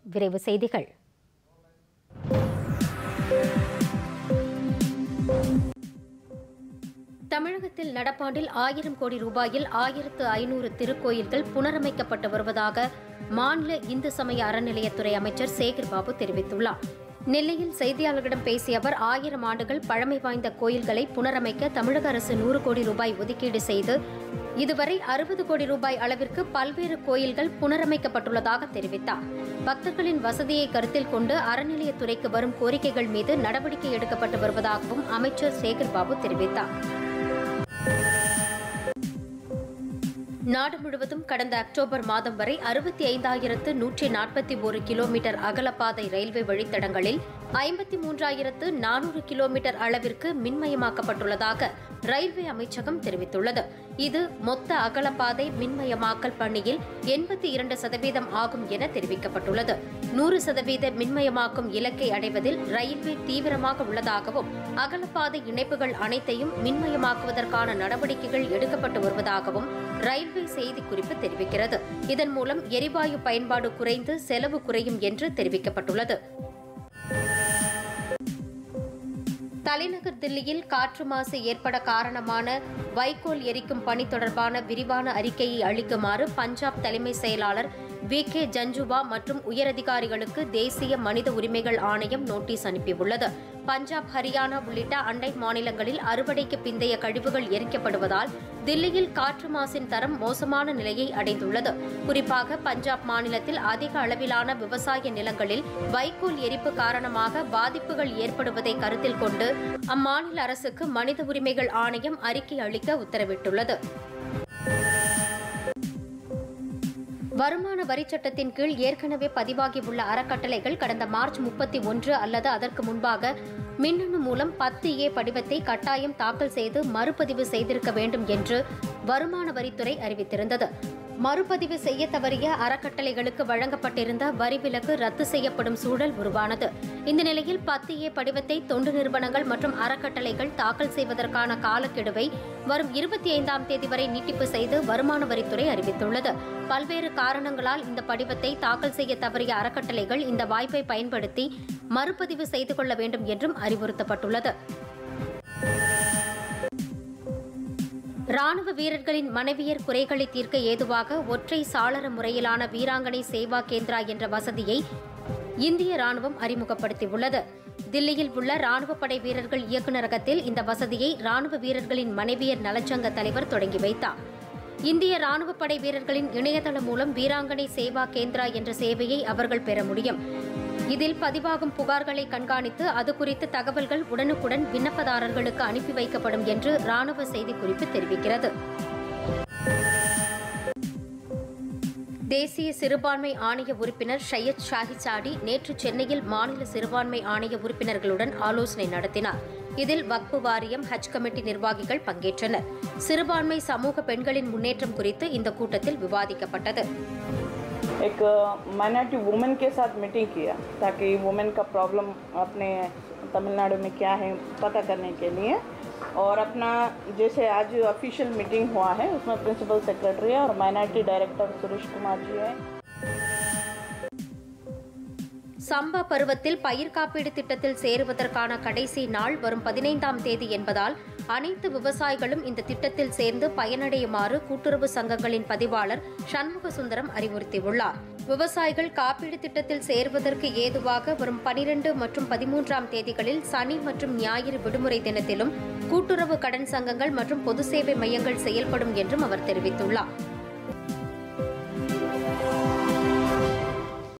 விரைவு செய்திகள் தமிழகத்தில் நடப்பாண்டில் ஆயிரம் கோடி ரூபாயில் ஆயிரத்து ஐநூறு திருக்கோயில்கள் புனரமைக்கப்பட்டு வருவதாக மாநில இந்து சமய அறநிலையத்துறை அமைச்சர் சேகர் பாபு தெரிவித்துள்ளார் நெல்லையில் செய்தியாளர்களிடம் பேசிய அவர் ஆயிரம் ஆண்டுகள் பழமை வாய்ந்த கோயில்களை புனரமைக்க தமிழக அரசு நூறு கோடி ரூபாய் ஒதுக்கீடு செய்து இதுவரை அறுபது கோடி ரூபாய் அளவிற்கு பல்வேறு கோயில்கள் புனரமைக்கப்பட்டுள்ளதாக தெரிவித்தார் பக்தர்களின் வசதியை கருத்தில் கொண்டு அறநிலையத்துறைக்கு வரும் கோரிக்கைகள் மீது நடவடிக்கை எடுக்கப்பட்டு வருவதாகவும் அமைச்சர் சேகர் பாபு தெரிவித்தார் நாடு முழுவதும் கடந்த அக்டோபர் மாதம் வரை அறுபத்தி ஐந்தாயிரத்து நூற்றி நாற்பத்தி ஒரு கிலோமீட்டர் அகலப்பாதை ரயில்வே வழித்தடங்களில் ஐம்பத்தி மூன்றாயிரத்து நானூறு கிலோமீட்டர் அளவிற்கு மின்மயமாக்கப்பட்டுள்ளதாக ரயில்வே அமைச்சகம் தெரிவித்துள்ளது இது மொத்த அகலப்பாதை மின்மயமாக்கல் பணியில் எண்பத்தி இரண்டு சதவீதம் ஆகும் என தெரிவிக்கப்பட்டுள்ளது நூறு சதவீத மின்மயமாக்கும் இலக்கை அடைவதில் ரயில்வே தீவிரமாக உள்ளதாகவும் அகலப்பாதை இணைப்புகள் அனைத்தையும் மின்மயமாக்குவதற்கான நடவடிக்கைகள் எடுக்கப்பட்டு வருவதாகவும் ரயில்வே செய்திக்குறிப்பு தெரிவிக்கிறது இதன் மூலம் எரிவாயு பயன்பாடு குறைந்து செலவு குறையும் என்று தெரிவிக்கப்பட்டுள்ளது தலைநகர் தில்லியில் காற்று மாசு ஏற்பட காரணமான வைக்கோல் எரிக்கும் பணி தொடர்பான விரிவான அறிக்கையை அளிக்குமாறு பஞ்சாப் தலைமை செயலாளர் வி கே ஜஞ்சுவா மற்றும் உயரதிகாரிகளுக்கு தேசிய மனித உரிமைகள் ஆணையம் நோட்டீஸ் அனுப்பியுள்ளது பஞ்சாப் ஹரியானா உள்ளிட்ட அண்டை மாநிலங்களில் அறுவடைக்கு பிந்தைய கழிவுகள் எரிக்கப்படுவதால் தில்லியில் காற்று மாசின் தரம் மோசமான நிலையை அடைந்துள்ளது குறிப்பாக பஞ்சாப் மாநிலத்தில் அதிக அளவிலான விவசாய நிலங்களில் வைக்கோல் எரிப்பு காரணமாக பாதிப்புகள் ஏற்படுவதை கருத்தில் கொண்டு அம்மாநில அரசுக்கு மனித உரிமைகள் ஆணையம் அறிக்கை அளிக்க உத்தரவிட்டுள்ளது வருமான வரிச் சட்டத்தின் கீழ் ஏற்கனவே பதிவாகியுள்ள அறக்கட்டளைகள் கடந்த மார்ச் முப்பத்தி ஒன்று அல்லது அதற்கு முன்பாக மின்னணு மூலம் பத்து ஏ படிவத்தை கட்டாயம் தாக்கல் செய்து மறுபதிவு செய்திருக்க வேண்டும் என்று வருமான வரித்துறை அறிவித்திருந்தது மறுபதிவு செய்ய தவறிய அறக்கட்டளைகளுக்கு வழங்கப்பட்டிருந்த வரி விலக்கு ரத்து செய்யப்படும் சூழல் உருவானது இந்த நிலையில் பத்து ஏ படிவத்தை தொண்டு நிறுவனங்கள் மற்றும் அறக்கட்டளைகள் தாக்கல் செய்வதற்கான காலக்கெடுவை வரும் இருபத்தி ஐந்தாம் தேதி வரை நீட்டிப்பு செய்து வருமான வரித்துறை அறிவித்துள்ளது பல்வேறு காரணங்களால் இந்த படிவத்தை தாக்கல் செய்ய தவறிய அறக்கட்டளைகள் இந்த வாய்ப்பை பயன்படுத்தி மறுபதிவு செய்து கொள்ள வேண்டும் என்றும் அறிவுறுத்தப்பட்டுள்ளது ராணுவ வீரர்களின் மனைவியர் குறைகளை தீர்க்க ஏதுவாக ஒற்றை சாளர முறையிலான வீராங்கனை சேவா கேந்திரா என்ற வசதியை இந்திய ராணுவம் அறிமுகப்படுத்தியுள்ளது தில்லியில் உள்ள ராணுவ படை வீரர்கள் இயக்குநரகத்தில் இந்த வசதியை ராணுவ வீரர்களின் மனைவியர் நலச்சங்க தலைவர் தொடங்கி வைத்தார் இந்திய ராணுவ படை வீரர்களின் இணையதளம் மூலம் வீராங்கனை சேவா கேந்திரா என்ற சேவையை அவர்கள் பெற முடியும் இதில் பதிவாகும் புகார்களை கண்காணித்து அது குறித்து தகவல்கள் உடனுக்குடன் விண்ணப்பதாரர்களுக்கு அனுப்பி வைக்கப்படும் என்று ராணுவ செய்திக்குறிப்பு தெரிவிக்கிறது தேசிய சிறுபான்மை ஆணைய உறுப்பினர் ஷையத் ஷாஹிசாடி நேற்று சென்னையில் மாநில சிறுபான்மை ஆணைய உறுப்பினர்களுடன் ஆலோசனை நடத்தினார் இதில் வக்பு வாரியம் ஹஜ் கமிட்டி நிர்வாகிகள் பங்கேற்றனர் சிறுபான்மை சமூக பெண்களின் முன்னேற்றம் குறித்து இந்த கூட்டத்தில் விவாதிக்கப்பட்டது एक माइनॉरिटी वुमेन के साथ मीटिंग किया ताकि वुमेन का प्रॉब्लम अपने तमिलनाडु में क्या है पता करने के लिए और अपना जैसे आज ऑफिशियल मीटिंग हुआ है उसमें प्रिंसिपल सेक्रेटरी है और माइनॉरिटी डायरेक्टर सुरेश कुमार जी है சம்பா பருவத்தில் பயிர் காப்பீடு திட்டத்தில் சேருவதற்கான கடைசி நாள் வரும் பதினைந்தாம் தேதி என்பதால் அனைத்து விவசாயிகளும் இந்த திட்டத்தில் சேர்ந்து பயனடையுமாறு கூட்டுறவு சங்கங்களின் பதிவாளர் சண்முக சுந்தரம் அறிவுறுத்தியுள்ளார் விவசாயிகள் காப்பீடு திட்டத்தில் சேருவதற்கு ஏதுவாக வரும் பனிரெண்டு மற்றும் பதிமூன்றாம் தேதிகளில் சனி மற்றும் ஞாயிறு விடுமுறை தினத்திலும் கூட்டுறவு கடன் சங்கங்கள் மற்றும் பொது சேவை மையங்கள் செயல்படும் என்றும் அவர் தெரிவித்துள்ளார்